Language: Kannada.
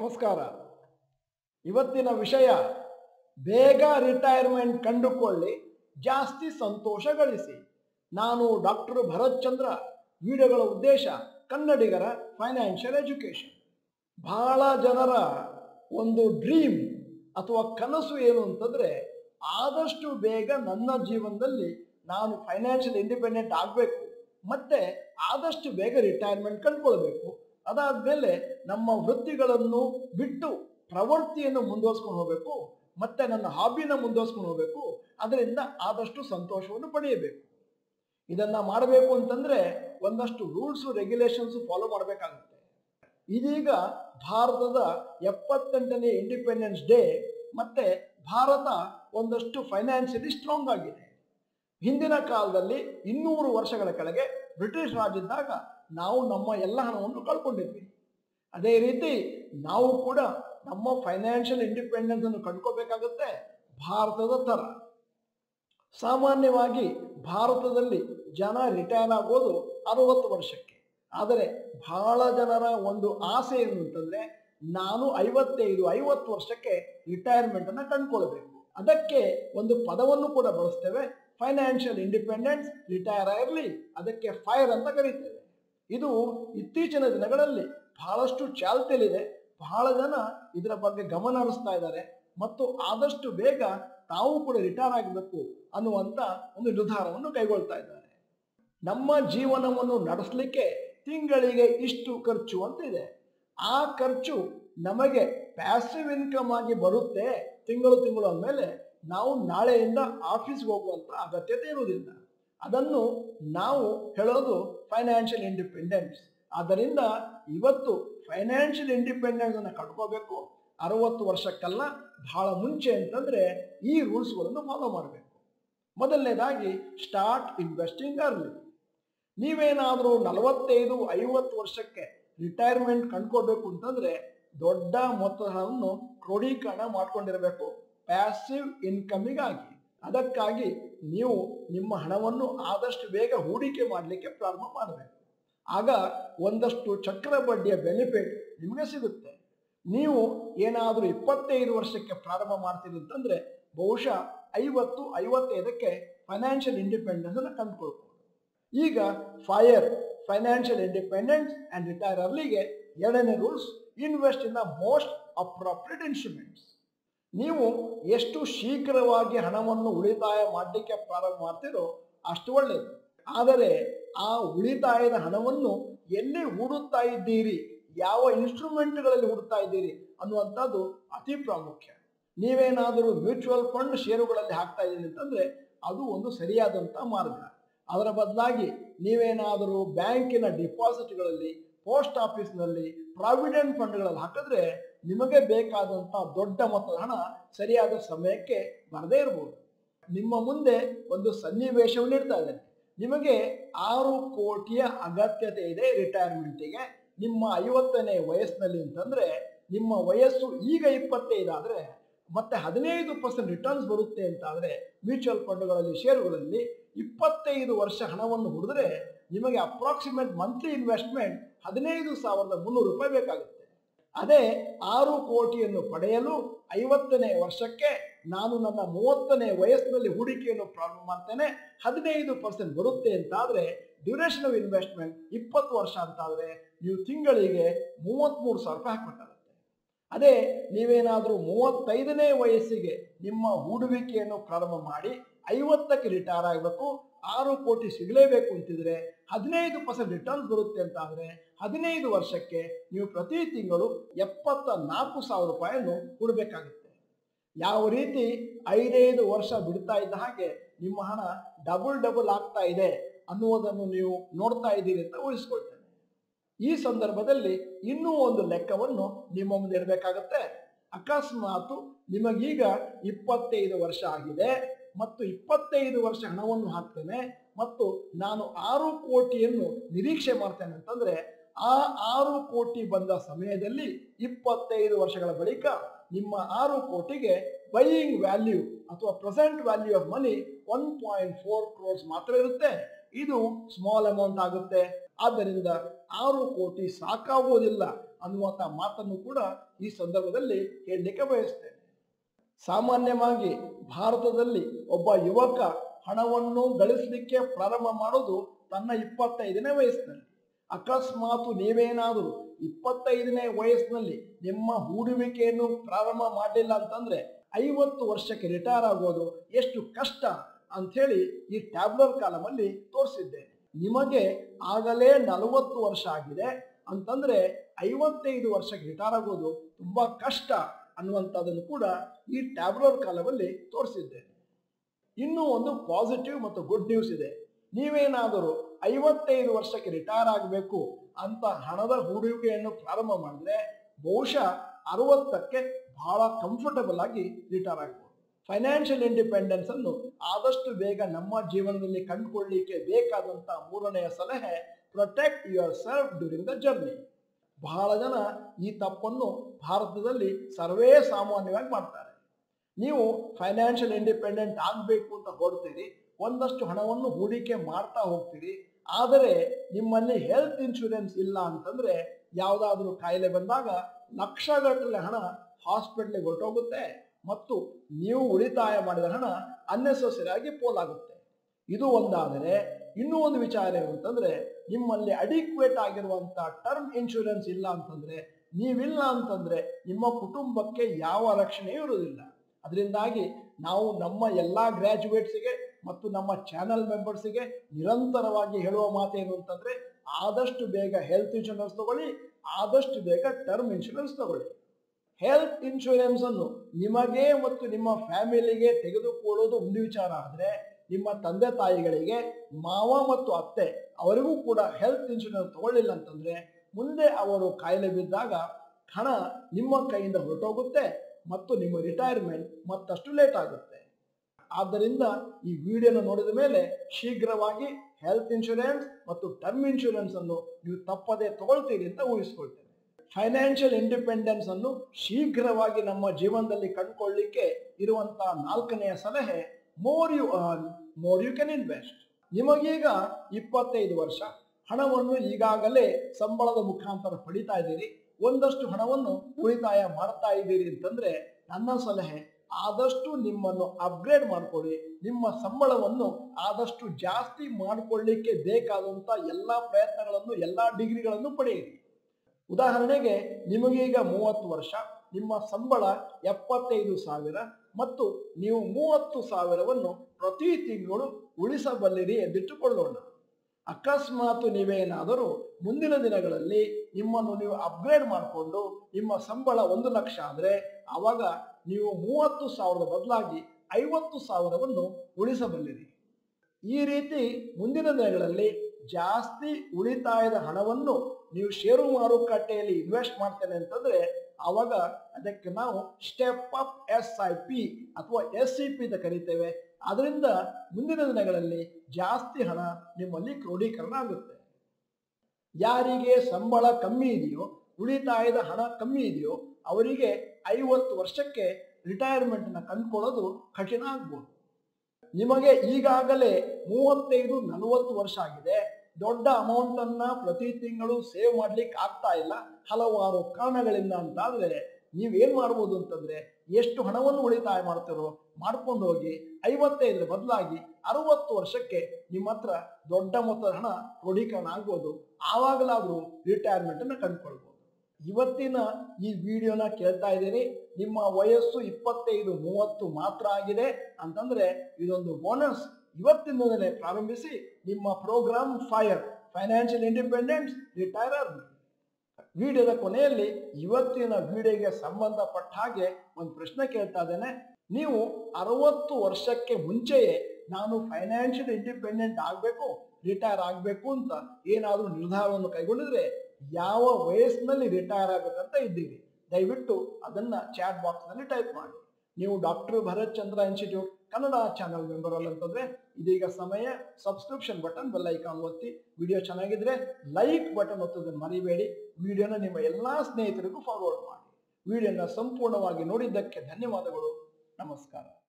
ನಮಸ್ಕಾರ ಇವತ್ತಿನ ವಿಷಯ ಬೇಗ ರಿಟೈರ್ಮೆಂಟ್ ಕಂಡುಕೊಳ್ಳಿ ಜಾಸ್ತಿ ಸಂತೋಷ ಗಳಿಸಿ ನಾನು ಡಾಕ್ಟರ್ ಭರತ್ ಚಂದ್ರ ವಿಡಿಯೋಗಳ ಉದ್ದೇಶ ಕನ್ನಡಿಗರ ಫೈನಾನ್ಷಿಯಲ್ ಎಜುಕೇಶನ್ ಬಹಳ ಜನರ ಒಂದು ಡ್ರೀಮ್ ಅಥವಾ ಕನಸು ಏನು ಅಂತಂದ್ರೆ ಆದಷ್ಟು ಬೇಗ ನನ್ನ ಜೀವನದಲ್ಲಿ ನಾನು ಫೈನಾನ್ಷಿಯಲ್ ಇಂಡಿಪೆಂಡೆಂಟ್ ಆಗಬೇಕು ಮತ್ತೆ ಆದಷ್ಟು ಬೇಗ ರಿಟೈರ್ಮೆಂಟ್ ಕಂಡುಕೊಳ್ಬೇಕು ಅದಾದ್ಮೇಲೆ ನಮ್ಮ ವೃತ್ತಿಗಳನ್ನು ಬಿಟ್ಟು ಪ್ರವೃತ್ತಿಯನ್ನು ಮುಂದುವರ್ಸ್ಕೊಂಡು ಹೋಗಬೇಕು ಮತ್ತೆ ನನ್ನ ಹಾಬಿನ ಮುಂದುವರ್ಸ್ಕೊಂಡು ಹೋಗಬೇಕು ಅದರಿಂದ ಆದಷ್ಟು ಸಂತೋಷವನ್ನು ಪಡೆಯಬೇಕು ಇದನ್ನ ಮಾಡಬೇಕು ಅಂತಂದ್ರೆ ಒಂದಷ್ಟು ರೂಲ್ಸ್ ರೆಗ್ಯುಲೇಷನ್ಸ್ ಫಾಲೋ ಮಾಡಬೇಕಾಗುತ್ತೆ ಇದೀಗ ಭಾರತದ ಎಪ್ಪತ್ತೆಂಟನೇ ಇಂಡಿಪೆಂಡೆನ್ಸ್ ಡೇ ಮತ್ತೆ ಭಾರತ ಒಂದಷ್ಟು ಫೈನಾನ್ಷಿಯಲಿ ಸ್ಟ್ರಾಂಗ್ ಆಗಿದೆ ಹಿಂದಿನ ಕಾಲದಲ್ಲಿ ಇನ್ನೂರು ವರ್ಷಗಳ ಕೆಳಗೆ ಬ್ರಿಟಿಷ್ ರಾಜ್ ಇದ್ದಾಗ ನಾವು ನಮ್ಮ ಎಲ್ಲ ಹಣವನ್ನು ಕಳ್ಕೊಂಡಿದ್ವಿ ಅದೇ ರೀತಿ ನಾವು ಕೂಡ ನಮ್ಮ ಫೈನಾನ್ಷಿಯಲ್ ಇಂಡಿಪೆಂಡೆನ್ಸ್ ಅನ್ನು ಕಂಡ್ಕೋಬೇಕಾಗುತ್ತೆ ಭಾರತದ ತರ ಸಾಮಾನ್ಯವಾಗಿ ಭಾರತದಲ್ಲಿ ಜನ ರಿಟೈರ್ ಆಗೋದು ಅರವತ್ತು ವರ್ಷಕ್ಕೆ ಆದರೆ ಬಹಳ ಜನರ ಒಂದು ಆಸೆ ಏನು ಅಂತಂದ್ರೆ ನಾನು ಐವತ್ತೈದು ಐವತ್ತು ವರ್ಷಕ್ಕೆ ರಿಟೈರ್ಮೆಂಟ್ ಅನ್ನ ಕಂಡುಕೊಳ್ಬೇಕು ಅದಕ್ಕೆ ಒಂದು ಪದವನ್ನು ಕೂಡ ಬಳಸ್ತೇವೆ ಫೈನಾನ್ಷಿಯಲ್ ಇಂಡಿಪೆಂಡೆನ್ಸ್ ರಿಟೈರ್ ಆಗಿರಲಿ ಅದಕ್ಕೆ ಫೈರ್ ಅಂತ ಕರೀತೇವೆ ಇದು ಇತ್ತೀಚಿನ ದಿನಗಳಲ್ಲಿ ಬಹಳಷ್ಟು ಚಾಲ್ತಿಯಲ್ಲಿದೆ ಬಹಳ ಜನ ಇದರ ಬಗ್ಗೆ ಗಮನ ಹರಿಸ್ತಾ ಇದ್ದಾರೆ ಮತ್ತು ಆದಷ್ಟು ಬೇಗ ತಾವು ಕೂಡ ರಿಟೈರ್ ಆಗಬೇಕು ಅನ್ನುವಂತ ಒಂದು ನಿರ್ಧಾರವನ್ನು ಕೈಗೊಳ್ತಾ ಇದ್ದಾರೆ ನಮ್ಮ ಜೀವನವನ್ನು ನಡೆಸಲಿಕ್ಕೆ ತಿಂಗಳಿಗೆ ಇಷ್ಟು ಖರ್ಚು ಅಂತ ಇದೆ ಆ ಖರ್ಚು ನಮಗೆ ಪ್ಯಾಸಿವ್ ಇನ್ಕಮ್ ಆಗಿ ಬರುತ್ತೆ ತಿಂಗಳು ತಿಂಗಳು ಅಂದಮೇಲೆ ನಾವು ನಾಳೆಯಿಂದ ಆಫೀಸ್ಗೆ ಹೋಗುವಂತ ಅಗತ್ಯತೆ ಇರುವುದಿಲ್ಲ ಅದನ್ನು ನಾವು ಹೇಳೋದು ಫೈನಾನ್ಷಿಯಲ್ ಇಂಡಿಪೆಂಡೆನ್ಸ್ ಆದ್ದರಿಂದ ಇವತ್ತು ಫೈನಾನ್ಷಿಯಲ್ ಇಂಡಿಪೆಂಡೆನ್ಸ್ ಅನ್ನು ಕಟ್ಕೋಬೇಕು ಅರವತ್ತು ವರ್ಷಕ್ಕಲ್ಲ ಬಹಳ ಮುಂಚೆ ಅಂತಂದ್ರೆ ಈ ರೂಲ್ಸ್ಗಳನ್ನು ಫಾಲೋ ಮಾಡಬೇಕು ಮೊದಲನೇದಾಗಿ ಸ್ಟಾರ್ಟ್ ಇನ್ವೆಸ್ಟಿಂಗ್ ಅರ್ಲಿ ನೀವೇನಾದರೂ ನಲವತ್ತೈದು ಐವತ್ತು ವರ್ಷಕ್ಕೆ ರಿಟೈರ್ಮೆಂಟ್ ಕಂಡ್ಕೋಬೇಕು ಅಂತಂದ್ರೆ ದೊಡ್ಡ ಮೊತ್ತದ ಹಣವನ್ನು ಕ್ರೋಢೀಕರಣ ಮಾಡ್ಕೊಂಡಿರಬೇಕು ಪ್ಯಾಸಿವ್ ಇನ್ಕಮಿಗಾಗಿ ಅದಕ್ಕಾಗಿ ನೀವು ನಿಮ್ಮ ಹಣವನ್ನು ಆದಷ್ಟು ಬೇಗ ಹೂಡಿಕೆ ಮಾಡಲಿಕ್ಕೆ ಪ್ರಾರಂಭ ಮಾಡಬೇಕು ಆಗ ಒಂದಷ್ಟು ಚಕ್ರ ಬಡ್ಡಿಯ ಬೆನಿಫಿಟ್ ನಿಮಗೆ ಸಿಗುತ್ತೆ ನೀವು ಏನಾದರೂ ಇಪ್ಪತ್ತೈದು ವರ್ಷಕ್ಕೆ ಪ್ರಾರಂಭ ಮಾಡ್ತೀರಿ ಅಂತಂದ್ರೆ ಬಹುಶಃ ಐವತ್ತು ಐವತ್ತೈದಕ್ಕೆ ಫೈನಾನ್ಷಿಯಲ್ ಇಂಡಿಪೆಂಡೆನ್ಸ್ ಅನ್ನು ಕಂಡುಕೊಳ್ಬಹುದು ಈಗ FIRE financial independence and retire ಅರ್ಲಿಗೆ ಎರಡನೇ rules invest in the most appropriate instruments ನೀವು ಎಷ್ಟು ಶೀಘ್ರವಾಗಿ ಹಣವನ್ನು ಉಳಿತಾಯ ಮಾಡಲಿಕ್ಕೆ ಪ್ರಾರಂಭ ಮಾಡ್ತೀರೋ ಅಷ್ಟು ಒಳ್ಳೆಯದು ಆದರೆ ಆ ಉಳಿತಾಯದ ಹಣವನ್ನು ಎಲ್ಲಿ ಹೂಡುತ್ತಾ ಇದ್ದೀರಿ ಯಾವ ಇನ್ಸ್ಟ್ರೂಮೆಂಟ್ಗಳಲ್ಲಿ ಹೂಡುತ್ತಾ ಇದ್ದೀರಿ ಅನ್ನುವಂಥದ್ದು ಅತಿ ಪ್ರಾಮುಖ್ಯ ನೀವೇನಾದರೂ ಮ್ಯೂಚುವಲ್ ಫಂಡ್ ಷೇರುಗಳಲ್ಲಿ ಹಾಕ್ತಾ ಇದ್ದೀರಿ ಅಂತಂದ್ರೆ ಅದು ಒಂದು ಸರಿಯಾದಂಥ ಮಾರ್ಗ ಅದರ ಬದಲಾಗಿ ನೀವೇನಾದರೂ ಬ್ಯಾಂಕಿನ ಡಿಪಾಸಿಟ್ಗಳಲ್ಲಿ ಪೋಸ್ಟ್ ಆಫೀಸ್ನಲ್ಲಿ ಪ್ರಾವಿಡೆಂಟ್ ಫಂಡ್ಗಳಲ್ಲಿ ಹಾಕಿದ್ರೆ ನಿಮಗೆ ಬೇಕಾದಂಥ ದೊಡ್ಡ ಮೊತ್ತದ ಹಣ ಸರಿಯಾದ ಸಮಯಕ್ಕೆ ಬರದೇ ಇರಬಹುದು ನಿಮ್ಮ ಮುಂದೆ ಒಂದು ಸನ್ನಿವೇಶವನ್ನು ಇಡ್ತಾ ಇದ್ದೇನೆ ನಿಮಗೆ ಆರು ಕೋಟಿಯ ಅಗತ್ಯತೆ ಇದೆ ರಿಟೈರ್ಮೆಂಟಿಗೆ ನಿಮ್ಮ ಐವತ್ತನೇ ವಯಸ್ಸಿನಲ್ಲಿ ಅಂತಂದ್ರೆ ನಿಮ್ಮ ವಯಸ್ಸು ಈಗ ಇಪ್ಪತ್ತೈದಾದ್ರೆ ಮತ್ತೆ ಹದಿನೈದು ಪರ್ಸೆಂಟ್ ರಿಟರ್ನ್ಸ್ ಬರುತ್ತೆ ಅಂತ ಆದರೆ ಮ್ಯೂಚುವಲ್ ಫಂಡ್ಗಳಲ್ಲಿ ಷೇರುಗಳಲ್ಲಿ ಇಪ್ಪತ್ತೈದು ವರ್ಷ ಹಣವನ್ನು ಹುಡಿದ್ರೆ ನಿಮಗೆ ಅಪ್ರಾಕ್ಸಿಮೇಟ್ ಮಂತ್ಲಿ ಇನ್ವೆಸ್ಟ್ಮೆಂಟ್ ಹದಿನೈದು ಸಾವಿರದ ಮುನ್ನೂರು ರೂಪಾಯಿ ಬೇಕಾಗುತ್ತೆ ಅದೇ ಆರು ಕೋಟಿಯನ್ನು ಪಡೆಯಲು ಐವತ್ತನೇ ವರ್ಷಕ್ಕೆ ನಾನು ನನ್ನ ಮೂವತ್ತನೇ ವಯಸ್ಸಿನಲ್ಲಿ ಹೂಡಿಕೆಯನ್ನು ಪ್ರಾರಂಭ ಮಾಡ್ತೇನೆ ಹದಿನೈದು ಪರ್ಸೆಂಟ್ ಬರುತ್ತೆ ಅಂತ ಆದರೆ ಡ್ಯೂರೇಷನ್ ಆಫ್ ಇನ್ವೆಸ್ಟ್ಮೆಂಟ್ ಇಪ್ಪತ್ತು ವರ್ಷ ಅಂತ ಆದರೆ ನೀವು ತಿಂಗಳಿಗೆ ಮೂವತ್ತ್ಮೂರು ಸಾವಿರ ರೂಪಾಯಿ ಹಾಕಬೇಕಾಗುತ್ತೆ ಅದೇ ನೀವೇನಾದರೂ ಮೂವತ್ತೈದನೇ ವಯಸ್ಸಿಗೆ ನಿಮ್ಮ ಹೂಡುವಿಕೆಯನ್ನು ಪ್ರಾರಂಭ ಮಾಡಿ ಐವತ್ತಕ್ಕೆ ರಿಟೈರ್ ಆಗಬೇಕು ಆರು ಕೋಟಿ ಸಿಗಲೇಬೇಕು ಅಂತಿದ್ರೆ ಹದಿನೈದು ಪರ್ಸೆಂಟ್ ರಿಟರ್ನ್ಸ್ ಬರುತ್ತೆ ಅಂತ ಆದರೆ ಹದಿನೈದು ವರ್ಷಕ್ಕೆ ನೀವು ಪ್ರತಿ ತಿಂಗಳು ಎಪ್ಪತ್ತ ನಾಲ್ಕು ಸಾವಿರ ರೂಪಾಯಿಯನ್ನು ಹೂಡಬೇಕಾಗುತ್ತೆ ಯಾವ ರೀತಿ ಐದೈದು ವರ್ಷ ಬಿಡ್ತಾ ಇದ್ದ ಹಾಗೆ ನಿಮ್ಮ ಹಣ ಡಬಲ್ ಡಬಲ್ ಆಗ್ತಾ ಇದೆ ಅನ್ನುವುದನ್ನು ನೀವು ನೋಡ್ತಾ ಇದ್ದೀರಿ ಅಂತ ಊಹಿಸ್ಕೊಳ್ತೇನೆ ಈ ಸಂದರ್ಭದಲ್ಲಿ ಇನ್ನೂ ಒಂದು ಲೆಕ್ಕವನ್ನು ನಿಮ್ಮ ಮುಂದೆ ಇರಬೇಕಾಗತ್ತೆ ಅಕಸ್ಮಾತ್ ನಿಮಗೀಗ ಇಪ್ಪತ್ತೈದು ವರ್ಷ ಆಗಿದೆ ಮತ್ತು ಇಪ್ಪತ್ತೈದು ವರ್ಷ ಹಣವನ್ನು ಹಾಕ್ತೇನೆ ಮತ್ತು ನಾನು ಆರು ಕೋಟಿಯನ್ನು ನಿರೀಕ್ಷೆ ಮಾಡ್ತೇನೆ ಅಂತಂದ್ರೆ ಆ ಆರು ಕೋಟಿ ಬಂದ ಸಮಯದಲ್ಲಿ ಇಪ್ಪತ್ತೈದು ವರ್ಷಗಳ ಬಳಿಕ ನಿಮ್ಮ ಆರು ಕೋಟಿಗೆ ಬೈಯಿಂಗ್ ವ್ಯಾಲ್ಯೂ ಅಥವಾ present value of money one point four crores ಮಾತ್ರ ಇರುತ್ತೆ ಇದು ಸ್ಮಾಲ್ ಅಮೌಂಟ್ ಆಗುತ್ತೆ ಆದ್ದರಿಂದ ಆರು ಕೋಟಿ ಸಾಕಾಗುವುದಿಲ್ಲ ಅನ್ನುವಂಥ ಮಾತನ್ನು ಕೂಡ ಈ ಸಂದರ್ಭದಲ್ಲಿ ಹೇಳಲಿಕ್ಕೆ ಬಯಸ್ತೇನೆ ಸಾಮಾನ್ಯವಾಗಿ ಭಾರತದಲ್ಲಿ ಒಬ್ಬ ಯುವಕ ಹಣವನ್ನು ಗಳಿಸಲಿಕ್ಕೆ ಪ್ರಾರಂಭ ಮಾಡೋದು ತನ್ನ ಇಪ್ಪತ್ತೈದನೇ ವಯಸ್ಸಿನಲ್ಲಿ ಅಕಸ್ಮಾತ್ ನೀವೇನಾದರೂ ಇಪ್ಪತ್ತೈದನೇ ವಯಸ್ಸಿನಲ್ಲಿ ನಿಮ್ಮ ಹೂಡುವಿಕೆಯನ್ನು ಪ್ರಾರಂಭ ಮಾಡಲಿಲ್ಲ ಅಂತಂದ್ರೆ ಐವತ್ತು ವರ್ಷಕ್ಕೆ ರಿಟೈರ್ ಆಗೋದು ಎಷ್ಟು ಕಷ್ಟ ಅಂಥೇಳಿ ಈ ಟ್ಯಾಬ್ಲರ್ ಕಾಲಮಲ್ಲಿ ತೋರಿಸಿದ್ದೇನೆ ನಿಮಗೆ ಆಗಲೇ ನಲವತ್ತು ವರ್ಷ ಆಗಿದೆ ಅಂತಂದ್ರೆ ಐವತ್ತೈದು ವರ್ಷಕ್ಕೆ ರಿಟೈರ್ ಆಗೋದು ತುಂಬಾ ಕಷ್ಟ ಅನ್ನುವಂಥದ್ದನ್ನು ಕೂಡ ಈ ಟ್ಯಾಬ್ಲರ್ ಕಾಲದಲ್ಲಿ ತೋರಿಸಿದ್ದೇನೆ ಇನ್ನೂ ಒಂದು ಪಾಸಿಟಿವ್ ಮತ್ತು ಗುಡ್ ನ್ಯೂಸ್ ಇದೆ ನೀವೇನಾದರೂ ಐವತ್ತೈದು ವರ್ಷಕ್ಕೆ ರಿಟೈರ್ ಆಗಬೇಕು ಅಂತ ಹಣದ ಹೂಡುವಿಕೆಯನ್ನು ಪ್ರಾರಂಭ ಮಾಡಿದ್ರೆ ಬಹುಶಃ ಅರವತ್ತಕ್ಕೆ ಬಹಳ ಕಂಫರ್ಟಬಲ್ ಆಗಿ ರಿಟೈರ್ ಆಗ್ಬೋದು ಫೈನಾನ್ಷಿಯಲ್ ಇಂಡಿಪೆಂಡೆನ್ಸ್ ಅನ್ನು ಆದಷ್ಟು ಬೇಗ ನಮ್ಮ ಜೀವನದಲ್ಲಿ ಕಂಡುಕೊಳ್ಳಲಿಕ್ಕೆ ಬೇಕಾದಂತ ಮೂರನೆಯ ಸಲಹೆ protect yourself during the journey ಬಹಳ ಜನ ಈ ತಪ್ಪನ್ನು ಭಾರತದಲ್ಲಿ ಸರ್ವೇ ಸಾಮಾನ್ಯವಾಗಿ ಮಾಡ್ತಾರೆ ನೀವು ಫೈನಾನ್ಷಿಯಲ್ ಇಂಡಿಪೆಂಡೆಂಟ್ ಆಗಬೇಕು ಅಂತ ಹೊರಡ್ತೀರಿ ಒಂದಷ್ಟು ಹಣವನ್ನು ಹೂಡಿಕೆ ಮಾಡ್ತಾ ಹೋಗ್ತೀರಿ ಆದರೆ ನಿಮ್ಮಲ್ಲಿ ಹೆಲ್ತ್ ಇನ್ಶೂರೆನ್ಸ್ ಇಲ್ಲ ಅಂತಂದ್ರೆ ಯಾವುದಾದ್ರೂ ಕಾಯಿಲೆ ಬಂದಾಗ ಲಕ್ಷಗಟ್ಟಲೆ ಹಣ ಹಾಸ್ಪಿಟ್ಲಿಗೆ ಹೊರಟೋಗುತ್ತೆ ಮತ್ತು ನೀವು ಉಳಿತಾಯ ಮಾಡಿದ ಹಣ ಅನ್ನೆಸೆಸರಿ ಆಗಿ ಪೋಲಾಗುತ್ತೆ ಇದು ಒಂದಾದರೆ ಇನ್ನೂ ಒಂದು ವಿಚಾರ ಏನು ಅಂತಂದ್ರೆ ನಿಮ್ಮಲ್ಲಿ ಅಡಿಕ್ವೇಟ್ ಆಗಿರುವಂತ ಟರ್ಮ್ ಇನ್ಶೂರೆನ್ಸ್ ಇಲ್ಲ ಅಂತಂದ್ರೆ ನೀವಿಲ್ಲ ಅಂತಂದ್ರೆ ನಿಮ್ಮ ಕುಟುಂಬಕ್ಕೆ ಯಾವ ರಕ್ಷಣೆಯೂ ಇರುವುದಿಲ್ಲ ಅದರಿಂದಾಗಿ ನಾವು ನಮ್ಮ ಎಲ್ಲ ಗ್ರ್ಯಾಜುಯೇಟ್ಸಿಗೆ ಮತ್ತು ನಮ್ಮ ಚಾನೆಲ್ ಮೆಂಬರ್ಸಿಗೆ ನಿರಂತರವಾಗಿ ಹೇಳುವ ಮಾತೇನು ಅಂತಂದ್ರೆ ಆದಷ್ಟು ಬೇಗ ಹೆಲ್ತ್ ಇನ್ಶೂರೆನ್ಸ್ ತಗೊಳ್ಳಿ ಆದಷ್ಟು ಬೇಗ ಟರ್ಮ್ ಇನ್ಶೂರೆನ್ಸ್ ತಗೊಳ್ಳಿ ಹೆಲ್ತ್ ಇನ್ಶೂರೆನ್ಸ್ ಅನ್ನು ನಿಮಗೆ ಮತ್ತು ನಿಮ್ಮ ಫ್ಯಾಮಿಲಿಗೆ ತೆಗೆದುಕೊಳ್ಳೋದು ಒಂದು ವಿಚಾರ ಆದರೆ ನಿಮ್ಮ ತಂದೆ ತಾಯಿಗಳಿಗೆ ಮಾವ ಮತ್ತು ಅತ್ತೆ ಅವರಿಗೂ ಕೂಡ ಹೆಲ್ತ್ ಇನ್ಶೂರೆನ್ಸ್ ತಗೊಳ್ಳಿಲ್ಲ ಅಂತಂದ್ರೆ ಮುಂದೆ ಅವರು ಕಾಯಿಲೆ ಬಿದ್ದಾಗ ಹಣ ನಿಮ್ಮ ಕೈಯಿಂದ ಹೊರಟೋಗುತ್ತೆ ಮತ್ತು ನಿಮ್ಮ ರಿಟೈರ್ಮೆಂಟ್ ಮತ್ತಷ್ಟು ಲೇಟ್ ಆಗುತ್ತೆ ಆದ್ದರಿಂದ ಈ ವಿಡಿಯೋನ ನೋಡಿದ ಮೇಲೆ ಶೀಘ್ರವಾಗಿ ಹೆಲ್ತ್ ಇನ್ಶೂರೆನ್ಸ್ ಮತ್ತು ಟರ್ಮ್ ಇನ್ಶೂರೆನ್ಸ್ ಅನ್ನು ನೀವು ತಪ್ಪದೆ ತಗೊಳ್ತೀರಿ ಅಂತ ಊಹಿಸ್ಕೊಳ್ತೇನೆ ಫೈನಾನ್ಷಿಯಲ್ ಇಂಡಿಪೆಂಡೆನ್ಸ್ ಅನ್ನು ಶೀಘ್ರವಾಗಿ ನಮ್ಮ ಜೀವನದಲ್ಲಿ ಕಂಡುಕೊಳ್ಳಿಕ್ಕೆ ಇರುವಂತಹ ನಾಲ್ಕನೆಯ ಸಲಹೆ more you earn more you can invest ನಿಮಗೀಗ ಇಪ್ಪತ್ತೈದು ವರ್ಷ ಹಣವನ್ನು ಈಗಾಗಲೇ ಸಂಬಳದ ಮುಖಾಂತರ ಪಡಿತಾ ಇದ್ದೀರಿ ಒಂದಷ್ಟು ಹಣವನ್ನು ಉಳಿತಾಯ ಮಾಡ್ತಾ ಇದ್ದೀರಿ ಅಂತಂದ್ರೆ ನನ್ನ ಸಲಹೆ ಆದಷ್ಟು ನಿಮ್ಮನ್ನು ಅಪ್ಗ್ರೇಡ್ ಮಾಡ್ಕೊಳ್ಳಿ ನಿಮ್ಮ ಸಂಬಳವನ್ನು ಆದಷ್ಟು ಜಾಸ್ತಿ ಮಾಡಿಕೊಳ್ಳಿಕ್ಕೆ ಬೇಕಾದಂತ ಎಲ್ಲಾ ಪ್ರಯತ್ನಗಳನ್ನು ಎಲ್ಲಾ ಡಿಗ್ರಿಗಳನ್ನು ಪಡೆಯಿರಿ ಉದಾಹರಣೆಗೆ ನಿಮಗೀಗ ಮೂವತ್ತು ವರ್ಷ ನಿಮ್ಮ ಸಂಬಳ ಎಪ್ಪತ್ತೈದು ಸಾವಿರ ಮತ್ತು ನೀವು ಮೂವತ್ತು ಸಾವಿರವನ್ನು ಪ್ರತಿ ತಿಂಗಳು ಉಳಿಸಬಲ್ಲಿರಿ ಎಂದಿಟ್ಟುಕೊಳ್ಳೋಣ ಅಕಸ್ಮಾತ್ ನೀವೇನಾದರೂ ಮುಂದಿನ ದಿನಗಳಲ್ಲಿ ನಿಮ್ಮನ್ನು ನೀವು ಅಪ್ಗ್ರೇಡ್ ಮಾಡಿಕೊಂಡು ನಿಮ್ಮ ಸಂಬಳ ಒಂದು ಲಕ್ಷ ಆದರೆ ಆವಾಗ ನೀವು ಮೂವತ್ತು ಸಾವಿರದ ಬದಲಾಗಿ ಐವತ್ತು ಸಾವಿರವನ್ನು ಉಳಿಸಬಲ್ಲಿರಿ ಈ ರೀತಿ ಮುಂದಿನ ದಿನಗಳಲ್ಲಿ ಜಾಸ್ತಿ ಉಳಿತಾಯದ ಹಣವನ್ನು ನೀವು ಷೇರು ಮಾರುಕಟ್ಟೆಯಲ್ಲಿ ಇನ್ವೆಸ್ಟ್ ಮಾಡ್ತೇನೆ ಅಂತಂದ್ರೆ ಆವಾಗ ಅದಕ್ಕೆ ನಾವು step up S I P ಅಥವಾ ಎಸ್ ಸಿ ಪಿ ಅಂತ ಕರಿತೇವೆ ಅದರಿಂದ ಮುಂದಿನ ದಿನಗಳಲ್ಲಿ ಜಾಸ್ತಿ ಹಣ ನಿಮ್ಮಲ್ಲಿ ಕ್ರೋಢೀಕರಣ ಆಗುತ್ತೆ ಯಾರಿಗೆ ಸಂಬಳ ಕಮ್ಮಿ ಇದೆಯೋ ಉಳಿತಾಯದ ಹಣ ಕಮ್ಮಿ ಇದೆಯೋ ಅವರಿಗೆ ಐವತ್ತು ವರ್ಷಕ್ಕೆ ರಿಟೈರ್ಮೆಂಟ್ನ ಕಂಡುಕೊಳ್ಳೋದು ಕಠಿಣ ಆಗ್ಬೋದು ನಿಮಗೆ ಈಗಾಗಲೇ ಮೂವತ್ತೈದು ನಲವತ್ತು ವರ್ಷ ಆಗಿದೆ ದೊಡ್ಡ ಅಮೌಂಟ್ ಅನ್ನ ಪ್ರತಿ ತಿಂಗಳು ಸೇವ್ ಮಾಡ್ಲಿಕ್ಕೆ ಆಗ್ತಾ ಇಲ್ಲ ಹಲವಾರು ಕಾರಣಗಳಿಂದ ಅಂತಾದ್ರೆ ನೀವೇನ್ ಮಾಡ್ಬೋದು ಅಂತಂದ್ರೆ ಎಷ್ಟು ಹಣವನ್ನು ಉಳಿತಾಯ ಮಾಡ್ತಾರೋ ಮಾಡ್ಕೊಂಡು ಹೋಗಿ ಐವತ್ತೈದರ ಬದಲಾಗಿ ಅರವತ್ತು ವರ್ಷಕ್ಕೆ ನಿಮ್ಮ ಹತ್ರ ದೊಡ್ಡ ಮೊತ್ತದ ಹಣ ಕ್ರೋಢೀಕರಣ ಆಗ್ಬೋದು ಆವಾಗಲಾದ್ರೂ ರಿಟೈರ್ಮೆಂಟ್ ಅನ್ನ ಕಂಡುಕೊಳ್ಬೋದು ಇವತ್ತಿನ ಈ ವಿಡಿಯೋನ ಕೇಳ್ತಾ ಇದ್ದೀರಿ ನಿಮ್ಮ ವಯಸ್ಸು ಇಪ್ಪತ್ತೈದು ಮೂವತ್ತು ಮಾತ್ರ ಆಗಿದೆ ಅಂತಂದ್ರೆ ಇದೊಂದು ಬೋನಸ್ ಇವತ್ತಿನಿಂದಲೇ ಪ್ರಾರಂಭಿಸಿ ನಿಮ್ಮ program FIRE financial independence retire early ವಿಡಿಯೋದ ಕೊನೆಯಲ್ಲಿ ಇವತ್ತಿನ ವಿಡಿಯೋಗೆ ಸಂಬಂಧಪಟ್ಟ ಹಾಗೆ ಒಂದು ಪ್ರಶ್ನೆ ಕೇಳ್ತಾ ಇದ್ದೇನೆ ನೀವು ಅರವತ್ತು ವರ್ಷಕ್ಕೆ ಮುಂಚೆಯೇ ನಾನು ಫೈನಾನ್ಷಿಯಲ್ ಇಂಡಿಪೆಂಡೆಂಟ್ ಆಗಬೇಕು ರಿಟೈರ್ ಆಗಬೇಕು ಅಂತ ಏನಾದರೂ ನಿರ್ಧಾರವನ್ನು ಕೈಗೊಂಡಿದ್ರೆ ಯಾವ ವಯಸ್ಸಿನಲ್ಲಿ ರಿಟೈರ್ ಆಗಬೇಕಂತ ಇದ್ದೀರಿ ದಯವಿಟ್ಟು ಅದನ್ನ ಚಾಟ್ ಬಾಕ್ಸ್ನಲ್ಲಿ ಟೈಪ್ ಮಾಡಿ ನೀವು doctor Bharath Chandra institute Kannada channel member ಅಲ್ಲ ಅಂತಂದ್ರೆ ಇದೀಗ ಸಮಯ ಸಬ್ಸ್ಕ್ರಿಪ್ಷನ್ ಬಟನ್ ಬೆಲ್ ಐಕಾನ್ ಒತ್ತಿ ವಿಡಿಯೋ ಚೆನ್ನಾಗಿದ್ರೆ ಲೈಕ್ ಬಟನ್ ಒತ್ತೋದನ್ನು ಮರಿಬೇಡಿ ವಿಡಿಯೋನ ನಿಮ್ಮ ಎಲ್ಲಾ ಸ್ನೇಹಿತರಿಗೂ ಫಾರ್ವರ್ಡ್ ಮಾಡಿ ವಿಡಿಯೋನ ಸಂಪೂರ್ಣವಾಗಿ ನೋಡಿದ್ದಕ್ಕೆ ಧನ್ಯವಾದಗಳು ನಮಸ್ಕಾರ